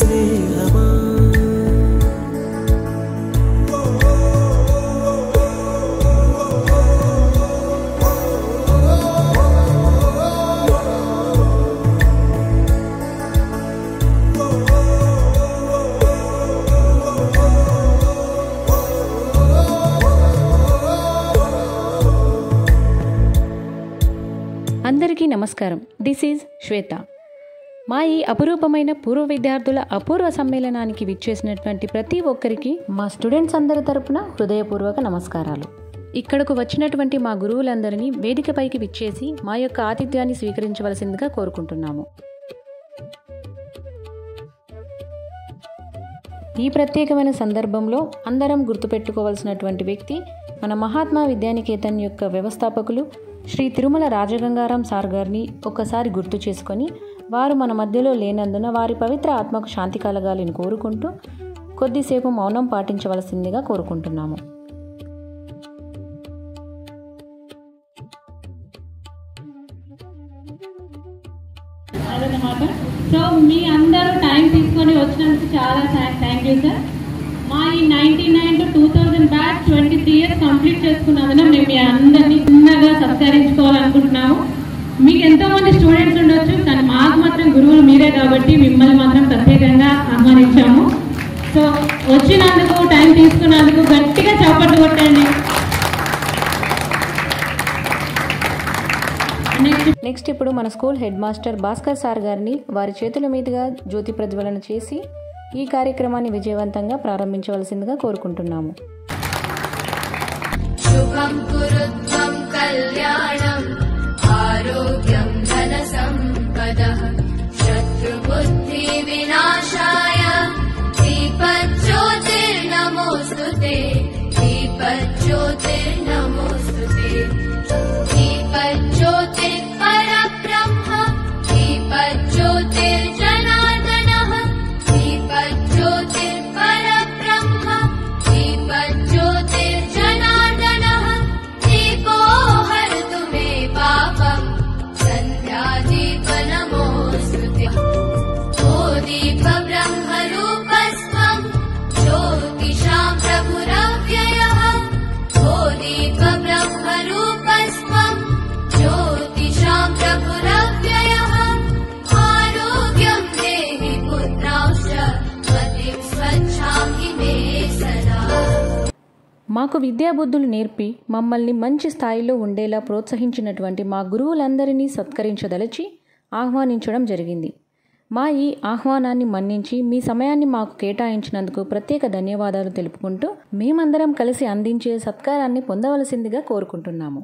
స్నేహమా అందరికీ నమస్కారం this is శ్వేత మా ఈ అపురూపమైన పూర్వ విద్యార్థుల అపూర్వ సమ్మేళనానికి విచ్చేసినటువంటి ప్రతి ఒక్కరికి మా స్టూడెంట్స్ అందరి తరపున హృదయపూర్వక నమస్కారాలు ఇక్కడకు వచ్చినటువంటి మా గురువులందరినీ వేదికపైకి విచ్చేసి మా యొక్క ఆతిథ్యాన్ని స్వీకరించవలసిందిగా కోరుకుంటున్నాము ఈ ప్రత్యేకమైన సందర్భంలో అందరం గుర్తుపెట్టుకోవాల్సినటువంటి వ్యక్తి మన మహాత్మా విద్యానికేతన్ యొక్క వ్యవస్థాపకులు శ్రీ తిరుమల రాజగంగారాం సార్ గారిని ఒక్కసారి గుర్తు చేసుకొని వారు మన మధ్యలో లేనందున వారి పవిత్ర ఆత్మకు శాంతి కలగాలని కోరుకుంటూ కొద్దిసేపు మౌనం పాటించవలసిందిగా కోరుకుంటున్నాము అదనమాట సో మీ అందరూ టైం తీసుకొని వచ్చినందుకు చాలా థ్యాంక్ యూ సార్ మా ఈ ninety nine to two thousand batch twenty three years complete చేసుకున్నందున మేము మీ అందరినీ చిన్నగా సత్కరించుకోవాలనుకుంటున్నాము మీకు ఎంతో మంది స్టూడెంట్స్ ఉండొచ్చు కానీ మాకు మాత్రం గురువులు మీరే కాబట్టి మిమ్మల్ని మాత్రం ప్రత్యేకంగా ఆహ్వానించాము సో వచ్చినందుకు టైం తీసుకున్నందుకు గట్టిగా చప్పట్లు కొట్టండి నెక్స్ట్ నెక్స్ట్ ఇప్పుడు మన school headmaster Bhaskar sir గారిని వారి చేతుల మీదుగా జ్యోతి ప్రజ్వలన చేసి ఈ కార్యక్రమాన్ని విజయవంతంగా ప్రారంభించవలసిందిగా కోరుకుంటున్నాము शुभं कुरु त्वं कल्याणम् आरोग्यं धनसम्पदः शत्रुबुद्धिविनाशाय दीपज्योतिर्नमोऽस्तु ते दीपज्योतिर्नमोऽस्तु ते दीपज्योतिर्परब्रह्म दीपज्योतिर्जनार्दनः दीपज्योतिर्परब्रह्म दीपज्योतिर्जनार्दनः दीपो हरतु मे पापम् सन्ध्यादीपनमोऽस्तु ते ओ दीपब्रह्मरूपस्त्वम् ज्योतिषां प्रभुरव्ययः ओ दीपब्रह्मरूपस्त्वम् ज्योतिषां प्रभुरव्ययः आरोग्यं देहि पुत्रांश्च मतिं स्वच्छां हि मे सदा మాకు విద్యాబుద్ధులు నేర్పి మమ్మల్ని మంచి స్థాయిలో ఉండేలా ప్రోత్సహించినటువంటి మా గురువులందరినీ సత్కరించదలచి ఆహ్వానించడం జరిగింది మా ఈ ఆహ్వానాన్ని మన్నించి మీ సమయాన్ని మాకు కేటాయించినందుకు ప్రత్యేక ధన్యవాదాలు తెలుపుకుంటూ మేమందరం కలిసి అందించే సత్కారాన్ని పొందవలసిందిగా కోరుకుంటున్నాము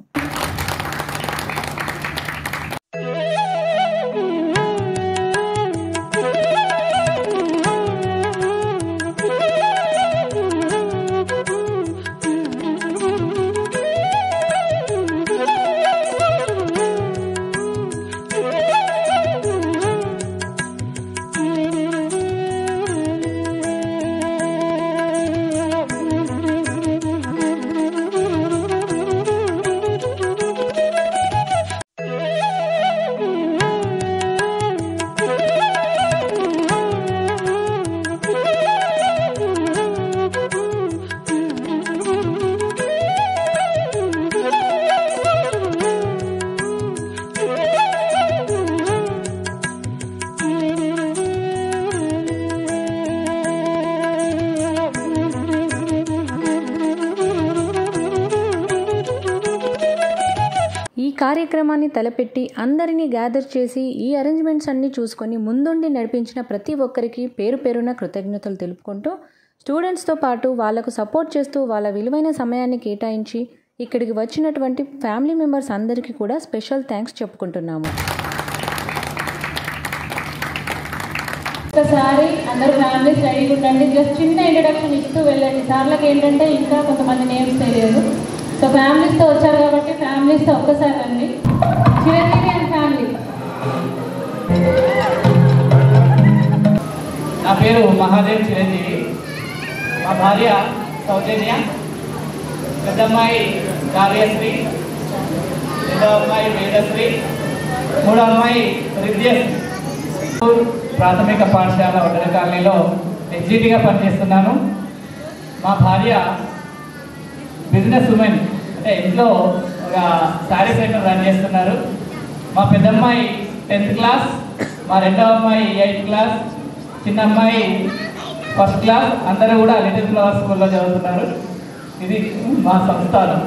ఈ కార్యక్రమాన్ని తలపెట్టి అందరినీ గ్యాదర్ చేసి ఈ అరేంజ్మెంట్స్ అన్నీ చూసుకొని ముందుండి నడిపించిన ప్రతి ఒక్కరికి పేరు పేరున కృతజ్ఞతలు తెలుపుకుంటూ స్టూడెంట్స్తో పాటు వాళ్లకు సపోర్ట్ చేస్తూ వాళ్ళ విలువైన సమయాన్ని కేటాయించి ఇక్కడికి వచ్చినటువంటి ఫ్యామిలీ మెంబర్స్ అందరికీ కూడా స్పెషల్ థ్యాంక్స్ చెప్పుకుంటున్నాము ఒకసారి అందరు ఫ్యామిలీస్ రెడీగా ఉండండి జస్ట్ చిన్న ఇంట్రడక్షన్ ఇస్తూ వెళ్ళండి సార్లకు ఏంటంటే ఇంకా కొంతమంది నేమ్స్ తెలియదు సో ఫ్యామిలీస్తో వచ్చారు కాబట్టి ఫ్యామిలీస్తో ఒక్కసారి రండి చిరంజీవి అండ్ ఫ్యామిలీ నా పేరు మహాదేవ్ చిరంజీవి మా భార్య సౌజన్య పెద్దమ్మాయి కార్యశ్రీ రెండవ అమ్మాయి వేదశ్రీ మూడో అమ్మాయి విద్యశ్రీ ప్రాథమిక పాఠశాల వడ్డర కాలనీలో ఎగ్జిట్గా పనిచేస్తున్నాను మా భార్య బిజినెస్ ఉమెన్ అంటే ఇంట్లో ఒక శారీ సెంటర్ రన్ చేస్తున్నారు మా పెద్దమ్మాయి టెన్త్ క్లాస్ మా రెండవ అమ్మాయి ఎయిత్ క్లాస్ చిన్న అమ్మాయి ఫస్ట్ క్లాస్ అందరూ కూడా లిటిల్ ఫ్లవర్ స్కూల్లో చదువుతున్నారు ఇది మా సంస్థానం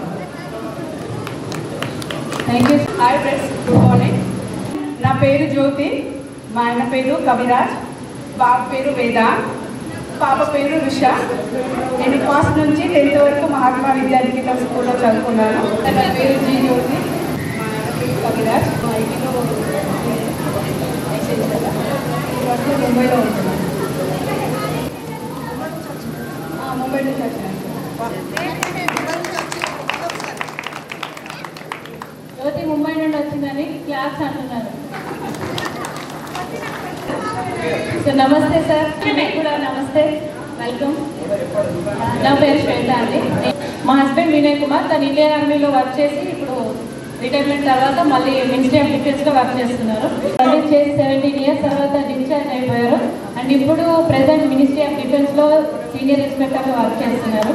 thank you hi friends good morning నా పేరు జ్యోతి మా ఆయన పేరు కవిరాజ్ బాబు పేరు వేద పాప పేరు రుష నేను ఫస్ట్ నుంచి టెన్త్ వరకు మహాత్మా విద్యార్థిక స్కూల్లో చదువుకున్నాను నా పేరు జీ జ్యోతి మా ఆయన పేరు కవిరాజ్ మా ఐటీలో వరకు ముంబైలో ఉంటున్నాను ఆ, ముంబై నుంచి వచ్చాను జ్యోతి ముంబై నుండి వచ్చిందని క్లాస్ అంటున్నారు సో నమస్తే సార్ మీకు కూడా నమస్తే వెల్కమ్ నా పేరు శ్వేత అండి మా హస్బెండ్ వినయ్ కుమార్ తను ఇండియన్ ఆర్మీలో వర్క్ చేసి ఇప్పుడు రిటైర్మెంట్ తర్వాత మళ్ళీ మినిస్ట్రీ ఆఫ్ డిఫెన్స్లో వర్క్ చేస్తున్నారు సర్వీస్ చేసి సెవెంటీన్ ఇయర్స్ తర్వాత డిశ్చార్జ్ అయిపోయారు అండ్ ఇప్పుడు ప్రెసెంట్ మినిస్ట్రీ ఆఫ్ డిఫెన్స్లో సీనియర్ ఇన్స్పెక్టర్గా వర్క్ చేస్తున్నారు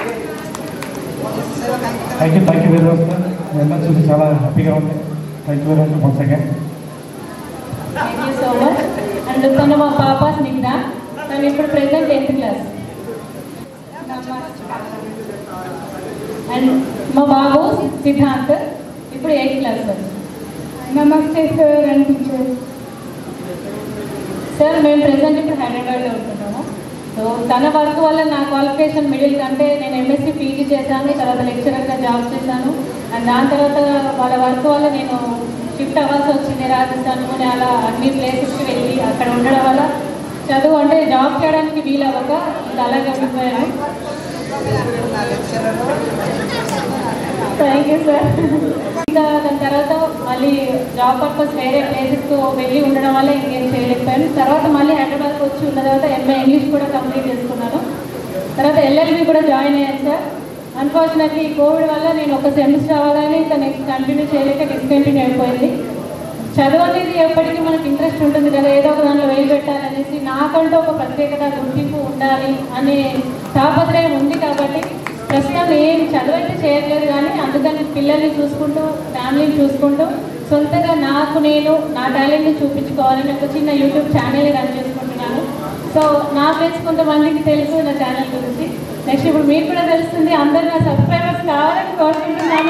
thank you thank you very much sir మీ చూసి చాలా హ్యాపీగా ఉంది thank you very much once again thank you so much and తను మా పాప స్నిగ్ధ తను ఇప్పుడు ప్రెసెంట్ టెన్త్ క్లాస్ అండ్ మా బాబు సిద్ధాంత్ ఇప్పుడు ఎయిత్ క్లాస్ సార్ నమస్తే సార్ అండ్ టీచర్ సార్ మేము ప్రెసెంట్ ఇప్పుడు హైదరాబాద్లో ఉంటున్నాము సో తన వర్క్ వల్ల నా క్వాలిఫికేషన్ మిడిల్ కంటే నేను ఎంఎస్సీ పీజీ చేశాను తర్వాత లెక్చరర్గా జాబ్ చేశాను అండ్ దాని తర్వాత వాళ్ళ వర్క్ వల్ల నేను షిఫ్ట్ అవ్వాల్సి వచ్చింది రాజస్థాన్ పూణే అలా అన్ని ప్లేసెస్కి వెళ్ళి అక్కడ ఉండడం వల్ల చదువు అంటే జాబ్ చేయడానికి వీలవ్వక ఇంకా అలాగే ఉండిపోయాను థ్యాంక్ యూ సార్ ఇంకా దాని తర్వాత మళ్ళీ జాబ్ పర్పస్ వేరే ప్లేసెస్కి వెళ్ళి ఉండడం వల్ల ఇంకేం చేయలేకపోయాను తర్వాత మళ్ళీ హైదరాబాద్కి వచ్చి ఉన్న తర్వాత ఎంఏ ఇంగ్లీష్ కూడా కంప్లీట్ చేసుకున్నాను తర్వాత ఎల్ఎల్బి కూడా జాయిన్ అయ్యాను సార్ అన్ఫార్చునేట్లీ కోవిడ్ వల్ల నేను ఒక సెమిస్టర్ అవ్వగానే ఇంకా నెక్స్ట్ కంటిన్యూ చేయలేక డిస్కంటిన్యూ అయిపోయింది చదువు అనేది ఎప్పటికీ మనకి ఇంట్రెస్ట్ ఉంటుంది కదా ఏదో ఒక దాంట్లో వేలు పెట్టాలనేసి నాకంటూ ఒక ప్రత్యేకత గుర్తింపు ఉండాలి అనే తాపత్రయం ఉంది కాబట్టి ప్రస్తుతం ఏం చదువైతే చేయట్లేదు కానీ అందుకని పిల్లల్ని చూసుకుంటూ ఫ్యామిలీని చూసుకుంటూ సొంతగా నాకు నేను నా టాలెంట్ని చూపించుకోవాలని ఒక చిన్న యూట్యూబ్ ఛానల్ రన్ చేసుకుంటున్నాను సో నా ఫ్రెండ్స్ కొంతమందికి తెలుసు నా ఛానల్ గురించి నెక్స్ట్ ఇప్పుడు మీకు కూడా తెలుస్తుంది అందరూ నా సబ్స్క్రైబర్స్ కావాలని కోరుకుంటున్నాను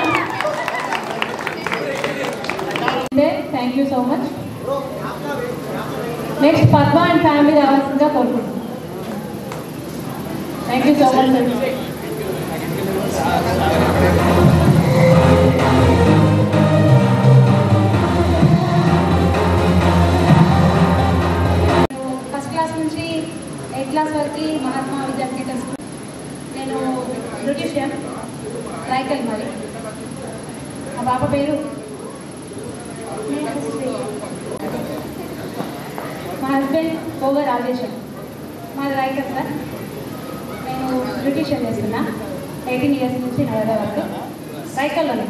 thank you so much next Padma and family రావాల్సిందిగా కోరుకుంటున్నాను thank you so much sir first class నుంచి ఎయిత్ క్లాస్ వరకు మహాత్మా విద్యార్థి స్కూల్ నేను బ్రిటిషియన్ రైకల్ మరి మా పాప పేరు మా హస్బెండ్ కోవ రాజేశం మాది రైకల్ సార్ నేను బ్రిటిషియన్ చేస్తున్నా ఎయిటీన్ ఇయర్స్ నుంచి నడవదా వరకు రైకల్లోనే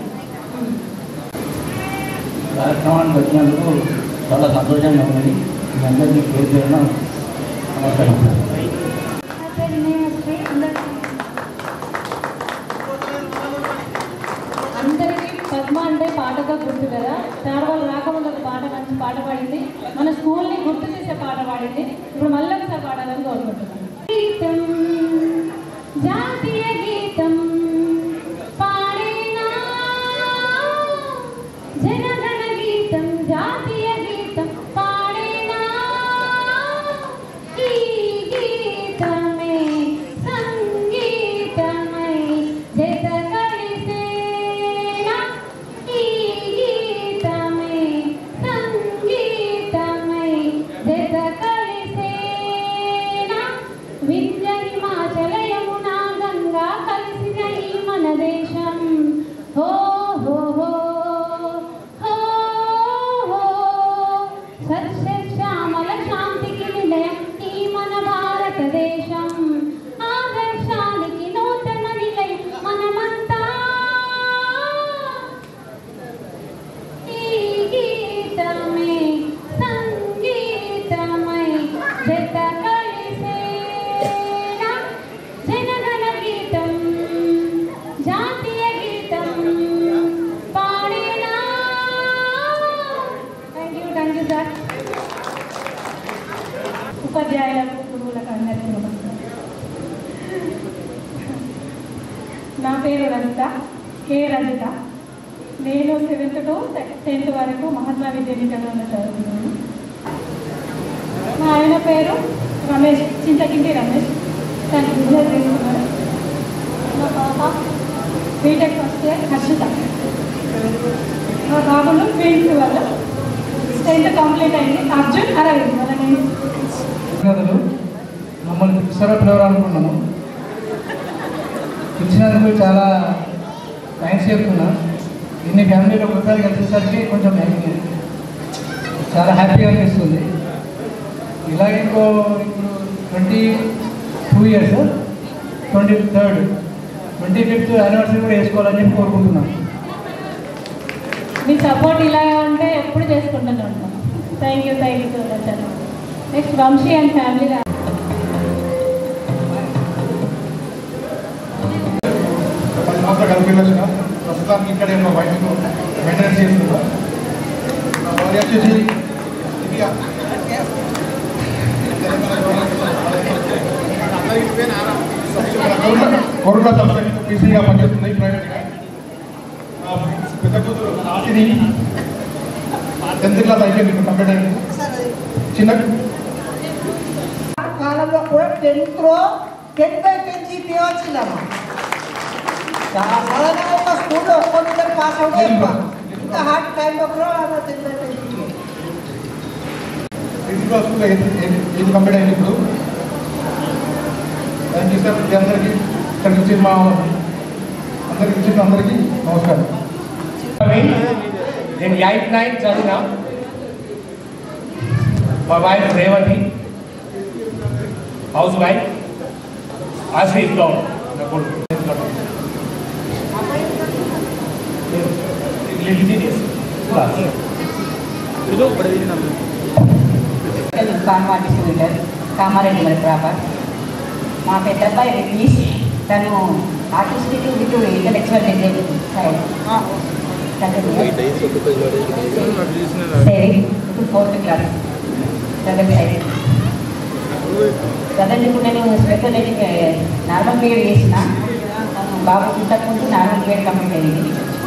కార్యక్రమానికి వచ్చినందుకు చాలా సంతోషంగా ఉన్నది మీ అందరికీ పేరు పేరున నమస్కారం నా పేరు వినయశ్రీ అందరికీ అందరికీ పద్మ అంటే పాటగా గుర్తు కదా సార్ వాళ్ళు రాకముందు ఒక పాట మంచి పాట పాడింది మన స్కూల్ని గుర్తు చేసే పాట పాడింది ఇప్పుడు మళ్ళీ ఒకసారి పాడాలని కోరుకుంటున్నాను గీతం జాతీయ గీతం పాడేనా జనగణ గీతం జాతీయ గీతం పాడేనా ఈ గీతమే సంగీతమై జత కలిసేనా ఈ గీతమే సంగీతమై జత కలిసేనా విద్య హిమాచలయమునా గంగ ఉపాధ్యాయులకు గురువులకు అందరికీ నమస్కారం నా పేరు రజిత కే రజిత నేను సెవెంత్ టు టెన్త్ వరకు మహాత్మా విద్యానికేతనంలో చదువుతున్నాను మా ఆయన పేరు రమేష్ చింతకింటి రమేష్ తను బిజినెస్ చేస్తున్నాడు మా పాప బీటెక్ ఫస్ట్ ఇయర్ హర్షిత మా బాబులు ట్విన్స్ వల్ల టెన్త్ కంప్లీట్ అయింది అర్జున్ అరవింద్ వాళ్ళ నేను కథలు మమ్మల్ని పిలిచారో పిలవాలనుకున్నాము పిలిచినందుకు చాలా థ్యాంక్స్ చెప్తున్నా ఇన్ని ఫ్యామిలీలో ఒకసారి కలిసేసరికి కొంచెం హ్యాపీ చాలా హ్యాపీగా అనిపిస్తుంది ఇలాగే ఇంకో ఇప్పుడు twenty two years twenty third twenty fifth anniversary కూడా వేసుకోవాలని చెప్పి కోరుకుంటున్నాను మీ సపోర్ట్ ఇలాగే ఉంటే ఎప్పుడు చేసుకుంటూనే ఉంటాం thank you thank you so much అన్న నెక్స్ట్ వంశీ అండ్ ఫ్యామిలీ పది సంవత్సరాలు కలిపి వచ్చిన ప్రస్తుతానికి ఇక్కడే మా వైఫ్ మెయింటెనెన్స్ చేస్తున్నా నా భార్య వచ్చేసి ఇది కోరుట్ల సంస్థకి పీసీగా పనిచేస్తుంది ప్రైవేట్గా నా పెద్ద కూతురు ఆశిని టెన్త్ క్లాస్ అయిపోయింది కంప్లీట్ అయింది చిన్న కాలంలో కూడా టెన్త్లో టెన్ బై టెన్ జీపీ వచ్చిందమ్మా సాధారణ ఒక స్కూల్లో ఒక్కొక్కరు పాస్ అవుట్ ఎక్కువ ఇంత హార్డ్ టైంలో కూడా అలా ten by ten GP principal school ఏది కంప్లీట్ అయింది ఇప్పుడు థ్యాంక్ యూ సార్ మీ అందరికీ ఇక్కడికి వచ్చి మా అందరికి వచ్చిన అందరికీ నమస్కారం నేను ఎయిట్ నైన్ చదివిన మా wife Revathi housewife Ashrith Goud నా కొడుకు ఫార్మా డిస్ట్రిబ్యూటర్ కామారెడ్డి మరి ప్రాపర్ మా పెద్ద అబ్బాయి రిలీజ్ తను ఆర్టిస్టిక్ విత్ ఇంటలెక్చువల్ సైడ్ సరే ఇప్పుడు fourth class seven side present ఇప్పుడు నేను స్పెషల్ నార్మల్ పీరియడ్ చేసిన తను బాబు పుట్టకముందు నార్మల్ పీరియడ్ కంప్లీట్ అయింది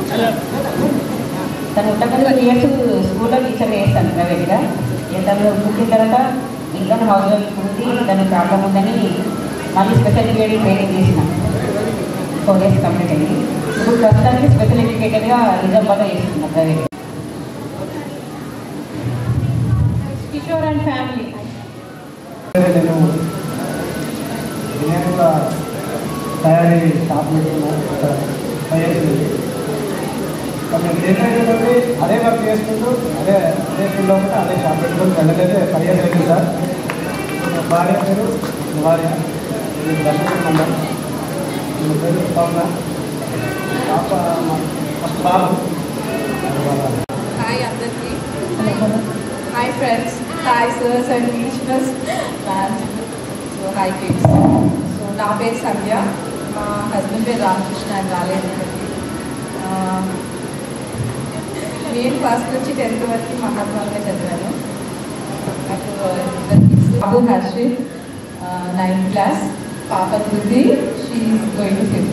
తను పుట్టకముందు టూ ఇయర్స్ స్కూల్లో టీచర్ చేస్తాను ప్రైవేట్గా ఇక తను పుట్టిన తర్వాత ఇంట్లో హౌస్ వైఫ్ ఉంది తను ప్రాబ్లం ఉందని మళ్ళీ స్పెషల్ పీరియడ్ ట్రైనింగ్ చేసిన ఫోర్ ఇయర్స్ కంప్లీట్ అయింది ఇప్పుడు ప్రస్తుతానికి స్పెషల్ ఎడ్యుకేటర్గా నిజామాబాద్లో చేస్తున్నా ప్రైవేట్ కిషోర్ అండ్ ఫ్యామిలీ నేను వినాయకుల తయారీ షాప్ పెట్టుకున్నా ఒక ఫైవ్ ఇయర్స్ నుంచి కొంచెం ఏంటంటే అదే వర్క్ చేసుకుంటూ అదే అదే ఫీల్డ్లో ఉంటే అదే షాప్ పెట్టుకొని వెళ్ళలేదు ఫైవ్ ఇయర్స్ అయింది సార్ మా భార్య పేరు మా భార్య మీకు దర్శనం మీ పేరు పవన పాప మా ఫస్ట్ బాబు హాయ్ అందరికీ hi friends hi sirs and teachers and so hi kids so నా పేరు సంధ్య మా హస్బెండ్ పేరు రామకృష్ణ ఆయన రాలేదు ఇక్కడికి. ఆ, నేను ఫస్ట్ నుంచి టెన్త్ వరకు మహాత్మాగా చదివాను నాకు ఇద్దరు kids. బాబు హర్షిత్ నైన్త్ క్లాస్ పాప Dhruthi she is going to fifth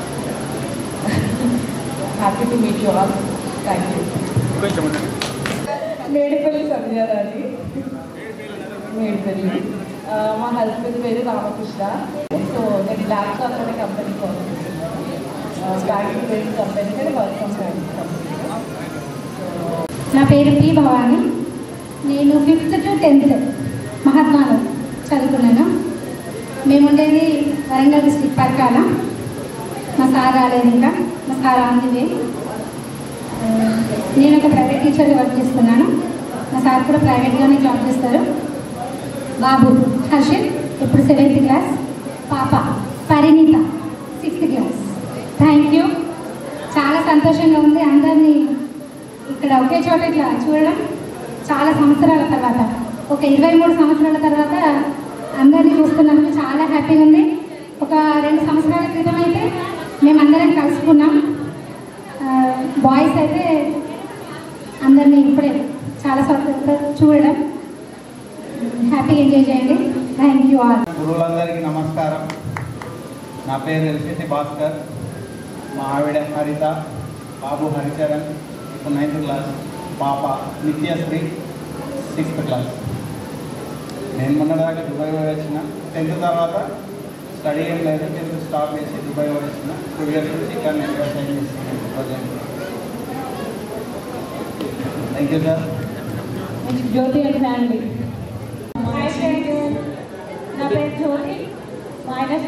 happy to meet you all thank you Medipalli Sandhyarani Medipalli ఆ, మా హస్బెండ్ పేరు రామకృష్ణ సో నేను ల్యాప్టాప్ అనే కంపెనీకి వర్క్ చేస్తున్నాను బ్యాంకింగ్ బేస్డ్ కంపెనీ కానీ వర్క్ ఫ్రమ్ హోమ్ కంపెనీ నా పేరు పి భవాని నేను ఫిఫ్త్ టు టెన్త్ మహాత్మాలో చదువుకున్నాను మేము ఉండేది వరంగల్ డిస్ట్రిక్ట్ పరకాల మా సార్ రాలేదు ఇంకా మా సార్ ఆందివే నేను ఒక ప్రైవేట్ టీచర్గా వర్క్ చేస్తున్నాను మా సార్ కూడా ప్రైవేట్గానే జాబ్ చేస్తారు బాబు హర్షిత్ ఇప్పుడు సెవెంత్ క్లాస్ పాప Parineetha sixth class thank you చాలా సంతోషంగా ఉంది అందరినీ ఇక్కడ ఒకే చోట ఇట్లా చూడడం చాలా సంవత్సరాల తర్వాత ఒక ఇరవై మూడు సంవత్సరాల తర్వాత అందరినీ చూస్తున్నందుకు చాలా హ్యాపీగా ఉంది ఒక రెండు సంవత్సరాల క్రితం అయితే మేమందరం కలుసుకున్నాం బాయ్స్ అయితే అందరినీ ఇప్పుడే చాలా సంవత్సరాల చూడడం హ్యాపీగా ఎంజాయ్ చేయండి థ్యాంక్ యూ ఆల్ గురువులందరికీ నమస్కారం నా పేరు ఎల్సిటి భాస్కర్ మా ఆవిడ హరిత బాబు హరిచరణ్ ఇప్పుడు నైన్త్ క్లాస్ పాప నిత్యశ్రీ సిక్స్త్ క్లాస్ నేను మొన్నదాకా దుబాయ్ పోయి వచ్చిన టెన్త్ తర్వాత స్టడీ ఏం లేదు టెన్త్ స్టాప్ చేసి దుబాయ్ పోయి వచ్చిన టూ ఇయర్స్ నుంచి ఇక్కడ నేను వ్యవసాయం చేస్తున్నాను present thank you sir Jyothi and family hi friends నా పేరు జ్యోతి మా ఆయన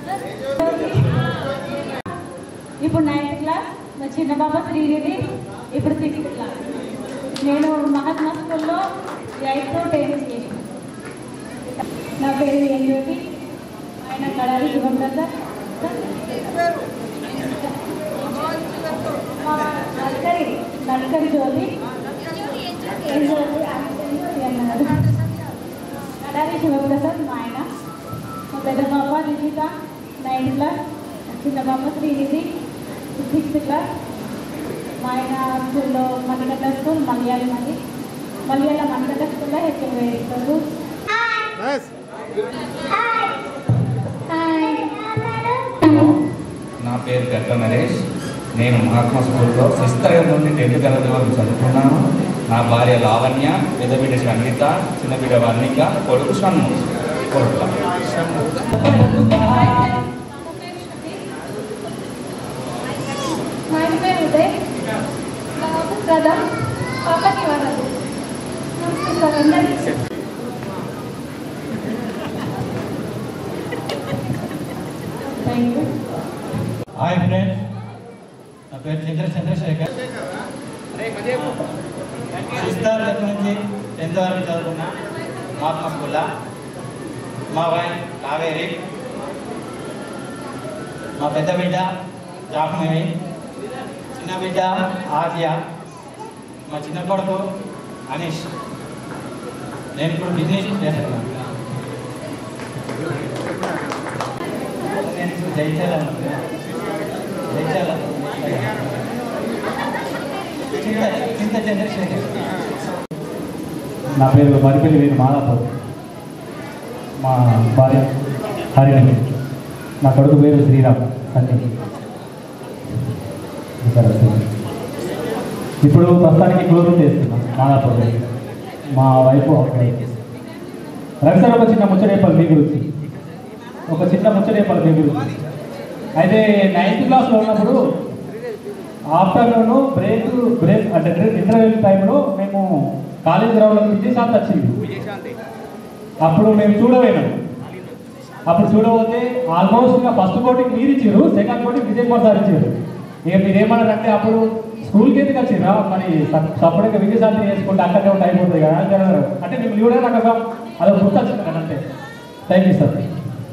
ఇప్పుడు నైన్త్ క్లాస్ మా చిన్న బాబా శ్రీనిధి ఇప్పుడు సిక్స్త్ క్లాస్ నేను మహాత్మా స్కూల్లో ఎయిత్ టెన్త్ చేసిన నా పేరు ఏం జ్యోతి ఆయన కడాలి శుభప్రసాద్ నల్కరి నల్కరి జ్యోతి ఏం జ్యోతి జ్యోతి అన్నారు కడాలి శివప్రసాద్ మా ఆయన మా పెద్ద పాప నిషిత నైన్త్ క్లాస్ చిన్న పాప శ్రీనిధి సిక్స్త్ క్లాస్ మా ఆయన స్కూల్లో మణికట్ట స్కూల్ మలయాళం అది మలయాళం మణికట్ట స్కూల్లో హెచ్ఎం వేస్తారు నా పేరు గట్ట నరేష్ నేను మహాత్మా స్కూల్లో సిక్స్త్ తరగతి నుండి టెన్త్ తరగతి వరకు చదువుకున్నాను నా భార్య లావణ్య పెద్దబిడ్డ సంగీత చిన్నబిడ్డ వర్ణిక కొడుకు షణ్ము కొడుకు మా ఇంటి పేరు ఉదయ్ బాబు ప్రధాన్ పాపకి వరదు నమస్కారం అందరికీ థ్యాంక్ యూ హాయ్ ఫ్రెండ్స్ నా పేరు చంద్ర చంద్రశేఖర్ సిక్స్త్ తరగతి నుంచి టెన్త్ వరకు చదువుకున్నా మహాత్మా స్కూల్లో మా వైఫ్ కావేరి మా పెద్ద బిడ్డ జాహ్నవి చిన్న బిడ్డ ఆర్య మా చిన్న కొడుకు అనీష్ నేను ఇప్పుడు బిజినెస్ చేస్తున్నాను నేను ఇప్పుడు జైత్యాల జైత్యాల చింత చింత చంద్రశేఖర్ నా పేరు మరిపల్లి వీరు మాదాపూర్ మా భార్య హరిణి నా కొడుకు పేరు శ్రీరామ్ సన్ని సరే సరే. ఇప్పుడు ప్రస్తుతానికి క్లోజింగ్ చేస్తున్నాం మాదాపూర్ మా వైపు రవిసార్ ఒక చిన్న ముచ్చటేపాలి మీ గురించి ఒక చిన్న ముచ్చటేపాలి మీ గురించి అయితే నైన్త్ క్లాస్లో ఉన్నప్పుడు ఆఫ్టర్నూన్ బ్రేక్ బ్రేక్ అంటే ఇంటర్వెల్ టైంలో మేము కాలేజ్ గ్రౌండ్లో విజయశాంతి వచ్చింది అప్పుడు మేము చూడలేము అప్పుడు చూడబోతే ఆల్మోస్ట్ ఇంకా ఫస్ట్ కోటింగ్ మీరు ఇచ్చారు second coating Vijay Kumar sir ఇచ్చారు ఇక మీరు ఏమన్నారంటే అప్పుడు స్కూల్కి ఎందుకు వచ్చిరా మరి సపరేట్గా విజయశాంతి చేసుకుంటే అక్కడే ఉంటే అయిపోతుంది కదా అని అన్నారు. అంటే మేము చూడే నాకు ఒక అదొక గుర్తు వచ్చింది కదా అంటే thank you sir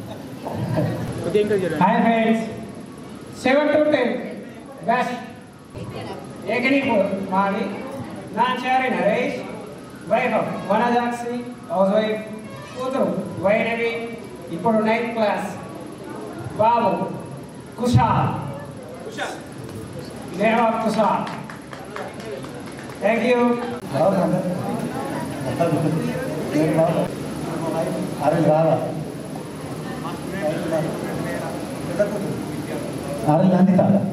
hi friends seven to ten best Ekanipur మాది నా Chari Naresh wife Vanajakshi housewife కూతురు వైరవి ఇప్పుడు నైన్త్ క్లాస్ బాబు కుషాల్ దేవా కుషాల్ థ్యాంక్ యూ అరే రారా అరే నంది కాదా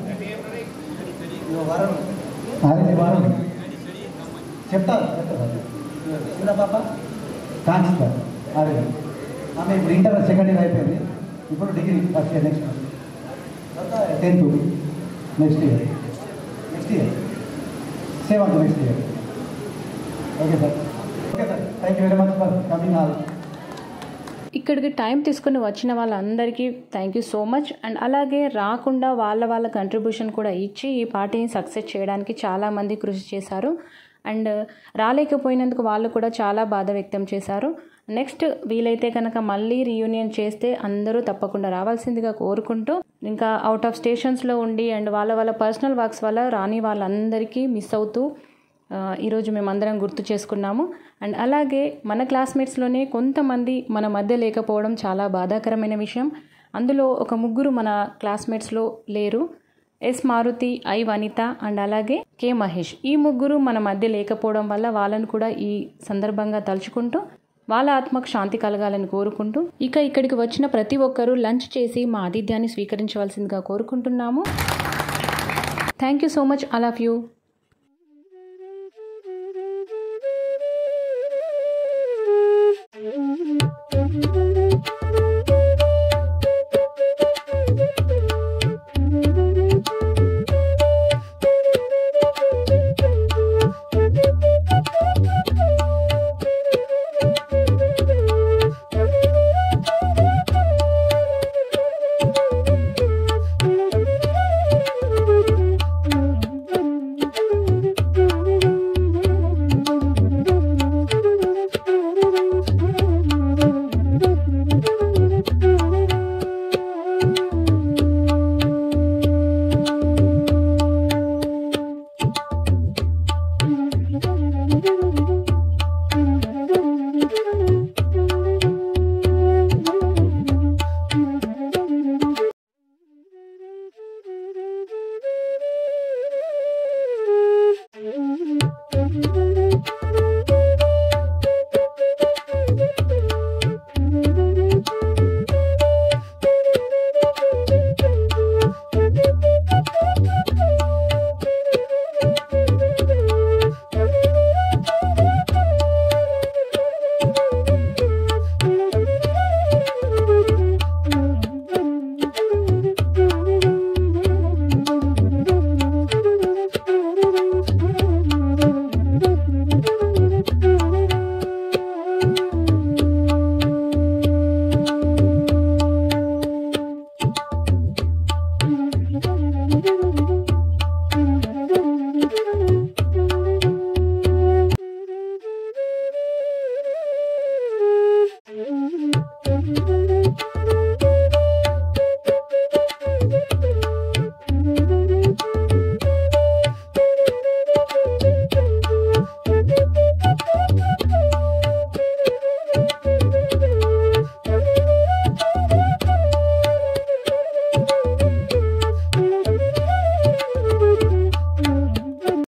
అరే వారం చెప్తా చెప్తా చిన్న పాప కాన్స్టర్ అరే ఆమె ఇప్పుడు ఇంటర్ సెకండ్ ఇయర్ అయిపోయింది ఇప్పుడు degree first year next tenth next year next year seventh next year okay sir okay sir thank you very much for coming all ఇక్కడికి టైం తీసుకుని వచ్చిన వాళ్ళందరికీ thank you so much and అలాగే రాకుండా వాళ్ళ వాళ్ళ కంట్రిబ్యూషన్ కూడా ఇచ్చి ఈ పార్టీని సక్సెస్ చేయడానికి చాలామంది కృషి చేశారు అండ్ రాలేకపోయినందుకు వాళ్ళు కూడా చాలా బాధ వ్యక్తం చేశారు నెక్స్ట్ వీలైతే కనుక మళ్ళీ రీయూనియన్ చేస్తే అందరూ తప్పకుండా రావాల్సిందిగా కోరుకుంటూ ఇంకా అవుట్ ఆఫ్ స్టేషన్స్లో ఉండి అండ్ వాళ్ళ వాళ్ళ పర్సనల్ వర్క్స్ వల్ల రాని వాళ్ళందరికీ మిస్ అవుతూ ఆ, ఈరోజు మేమందరం గుర్తు చేసుకున్నాము అండ్ అలాగే మన క్లాస్మేట్స్లోనే కొంతమంది మన మధ్య లేకపోవడం చాలా బాధాకరమైన విషయం అందులో ఒక ముగ్గురు మన క్లాస్మేట్స్లో లేరు S Maruthi I Vanitha and అలాగే కే మహేష్ ఈ ముగ్గురు మన మధ్య లేకపోవడం వల్ల వాళ్ళని కూడా ఈ సందర్భంగా తలుచుకుంటూ వాళ్ళ ఆత్మకు శాంతి కలగాలని కోరుకుంటూ ఇక ఇక్కడికి వచ్చిన ప్రతి ఒక్కరూ లంచ్ చేసి మా ఆతిథ్యాన్ని స్వీకరించవలసిందిగా కోరుకుంటున్నాము thank you so much all of you